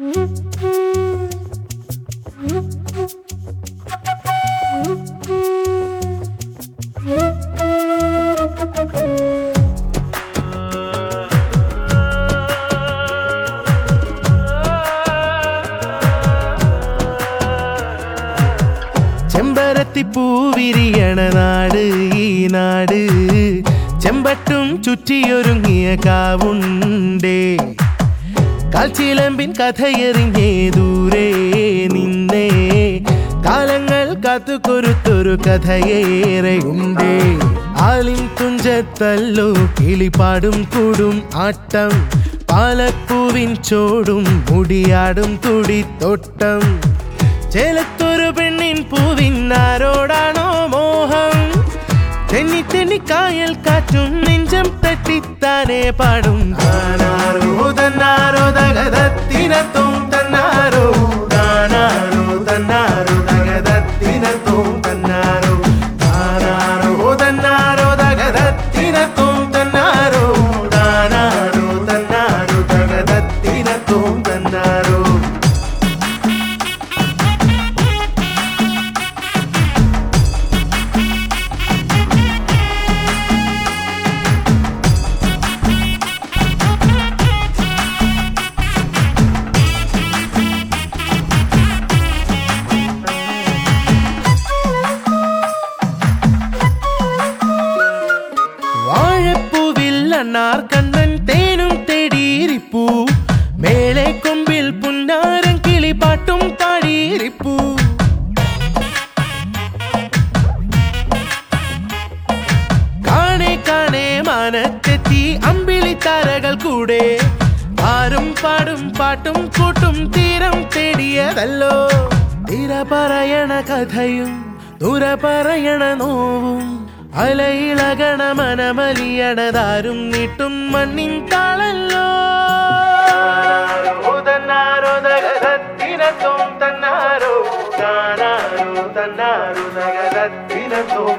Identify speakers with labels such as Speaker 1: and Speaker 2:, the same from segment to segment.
Speaker 1: ചെമ്പരത്തി പൂവിരിയണ നാട് ഈ നാട് ചെമ്പട്ടും ചുറ്റിയൊരുങ്ങിയ കാവുണ്ടേ കാൽച്ചിലമ്പിൻ കഥയെറിഞ്ഞേ ദൂരെ നിന്നേ കാലങ്ങൾ കാത്തുകൊരുത്തൊരു കഥയേറെയുണ്ടേ ആലിൻ തുഞ്ചത്തല്ലോ കിളിപാടും കൂടും ആട്ടം പാലപ്പൂവിൻ ചോടും മുടിയാടും തുടിത്തോട്ടം ചേലത്തൊരു പെണ്ണിൻ പൂവിന്നാരോടാണോ മോഹം തെന്നി തെന്നി കായൽ കാറ്റും നെഞ്ചം തട്ടിത്താനെ പാടും താനാരോ തന്നാരോ തകതത്തിനത്തും തന്നാരോ താനാരോ തന്നാരോ തകതത്തിനത്തും തന്നാരോ താനാരോ തന്നാരോ തകതത്തിനത്തും തന്നാരോ താനാരോ തന്നാരോ തകതത്തിനത്തും തന്നാരോ വാഴപ്പൂവിൽ അണ്ണാർ കണ്ണൻ തേനും തേടിയിരിപ്പൂ മേലെ കൊമ്പിൽ പുന്നാരം കിളിപ്പാട്ടും പാടിയിരിപ്പൂ കാണെ കാണെ മാനത്തെത്തി അമ്പിളി താരകൾ കൂടെ ആരും പാടും പാട്ടും കൂട്ടും തീരം തേടിയതല്ലോ തീര പറയണ കഥയും ദൂര പറയണ നോവും അലയിളകണ മനമലിയണതാരും നീട്ടും മണ്ണിൻ താളല്ലോ തന്നാരോ തകരത്തിനത്തും തന്നാരോ താനാരോ തന്നാരോ തകരത്തിനത്തും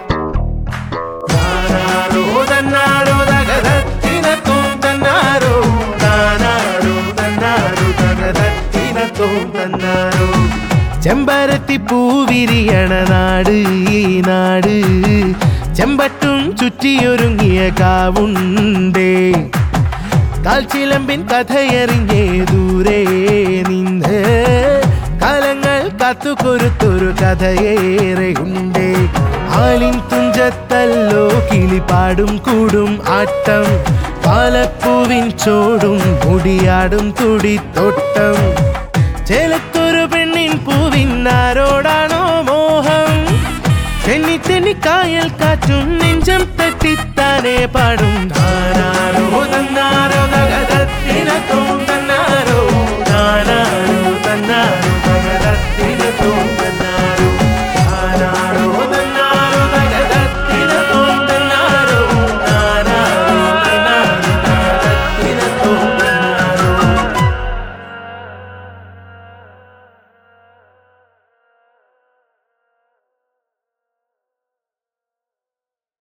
Speaker 1: താനാരോ തന്നാരോ തകരത്തിനത്തും തന്നാരോ താനാരോ തന്നാരോ തകരത്തിനത്തും തന്നാരോ ചെമ്പരത്തി പൂവിരിയണ നാട് ഈ നാട് ചെമ്പട്ടും ചുറ്റിയൊരുങ്ങിയ കാവുണ്ടേ കാൽച്ചിലമ്പിൻ കഥയറിഞ്ഞേ ദൂരെ നിന്ന് കാലങ്ങൾ കാത്തുകൊരുത്തൊരു കഥയേറെയുണ്ടേ ആലിൻ തുഞ്ചത്തല്ലോ കിളിപ്പാടും കൂടും ആട്ടം പാലപ്പൂവിൻ ചോടും മുടിയാടും തുടിത്തോട്ടം ചേലത്തൊരു പെണ്ണിൻ പൂവിന്നാരോടാണോ മോഹം തെന്നി തെന്നി കായൽ കാറ്റും നെഞ്ചം തട്ടിത്താനെ പാടും